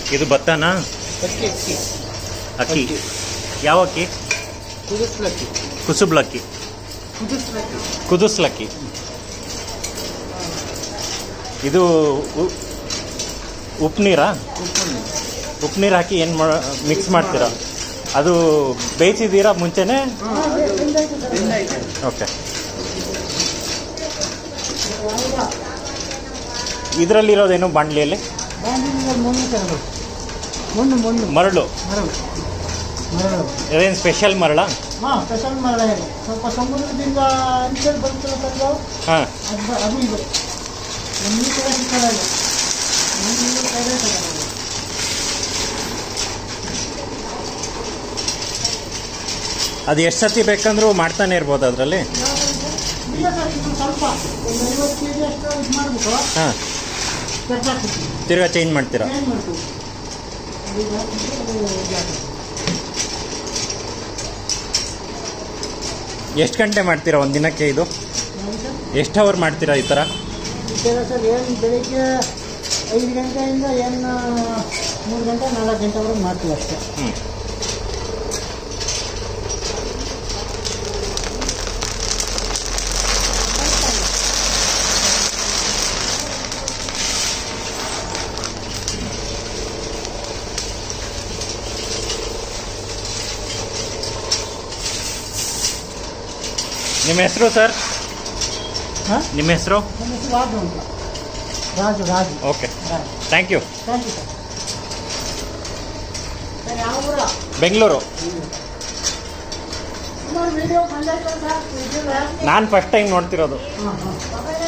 ಇದು ಭತ್ತನಾ ಅಕ್ಕಿ ಅಕ್ಕಿ ಅಕ್ಕಿ ಅಕ್ಕಿ. ಯಾವ ಅಕ್ಕಿ ಕುದಿಸ್ಲಕ್ಕಿ ಕುಸುಬ್ಲಕ್ಕಿ ಕುದಿಸ್ಲಕ್ಕಿ ಕುದಿಸ್ಲಕ್ಕಿ ಇದು ಉ- ಉಪ್ಪು ನೀರಾ ಉಪ್ಪು ಉಪ್ಪು ನೀರು ಹಾಕಿ ಏನು ಮಾ ಮಿಕ್ಸ್ ಮಾಡ್ತೀರಾ ಅದು ಬೇಯಿಸಿದ್ದೀರಾ ಮುಂಚೆನೇ ಬೆಂದಾಯ್ತು ಓಕೆ ಇದರಲ್ಲಿರೋದೇನು ಬಾಣಲಿಯಲ್ಲಿ ಮಣ್ಣು ತರಬೇಕು ಮಣ್ಣು ಮಣ್ಣು ಮರಳು ಮರಳು ಮರಳು ಇದೇನು ಸ್ಪೆಷಲ್ ಮರಳ ಹಾಂ ಸ್ಪೆಷಲ್ ಮರಳ ಇದೆ ಸ್ವಲ್ಪ ಸಮುದ್ರದಿಂದ ಅಂಚಲ್ಲಿ ಬರುತ್ತಲ್ಲ ಸರ್ ಇದು, ಹಾಂ ಅದು ಅದು ಇದು ನಮ್ಮ ಈ ಕಡೆ ಸಿಕ್ಕಲ್ಲ ಇದು ನಮ್ಮ ಈ ಕಡೆ ಸಿಗಲ್ಲ ಇದು. ಅದು ಎಷ್ಟು ಸತಿ ಬೇಕಂದ್ರೂ ಮಾಡ್ತಾನೆ ಇರ್ಬೋದು ಅದರಲ್ಲಿ ಇಲ್ಲ ಸರ್ ಇದು ಸ್ವಲ್ಪ ಒಂದು ಐವತ್ತು ಕೆ ಜಿ ಅಷ್ಟು ಇದು ಮಾಡಿಬಿಟ್ಟು ಹಾಂ ತೆಗ್ದಾಕ್ಬಿಡ್ತೀವಿ ತಿರ್ಗಾ ಚೇಂಜ್ ಮಾಡ್ತೀರಾ ಚೇಂಜ್ ಮಾಡ್ತೀವಿ ಅದು ಇದು ಹಾಕ್ಬಿಟ್ಟು ಅದು ಇದಾಗ್ತದೆ. ಎಷ್ಟು ಗಂಟೆ ಮಾಡ್ತೀರಾ ಒಂದು ದಿನಕ್ಕೆ ಇದು ಯಾವುದು ಸರ್ ಎಷ್ಟು ಅವರ್ ಮಾಡ್ತೀರಾ ಈ ಥರ ಇದೆಲ್ಲ ಸರ್ ಏನು ಬೆಳಿಗ್ಗೆ ಐದು ಗಂಟೆಯಿಂದ ಏನು ಮೂರು ಗಂಟೆ ನಾಲ್ಕು ಗಂಟೆವರೆಗೆ ಮಾಡ್ತೀವಿ ಅಷ್ಟೇ ಹ್ಞೂ ನಿಮ್ಮ ಹೆಸರು ಸರ್ ಹಾಂ ನಿಮ್ಮ ಹೆಸರು ನನ್ನ ಹೆಸರು ರಾಜು ಅಂತ Raju Raju okay Raju thank you thank you sir sir ಯಾವ ಊರ ಬೆಂಗಳೂರು ಸುಮಾರು ವಿಡಿಯೋ ಬಂದಾಯ್ತು ಸರ್ ನಾನು ಫಸ್ಟ್ ಟೈಮ್ ನೋಡ್ತಿರೋದು ಹಾಂ ಹಾಂ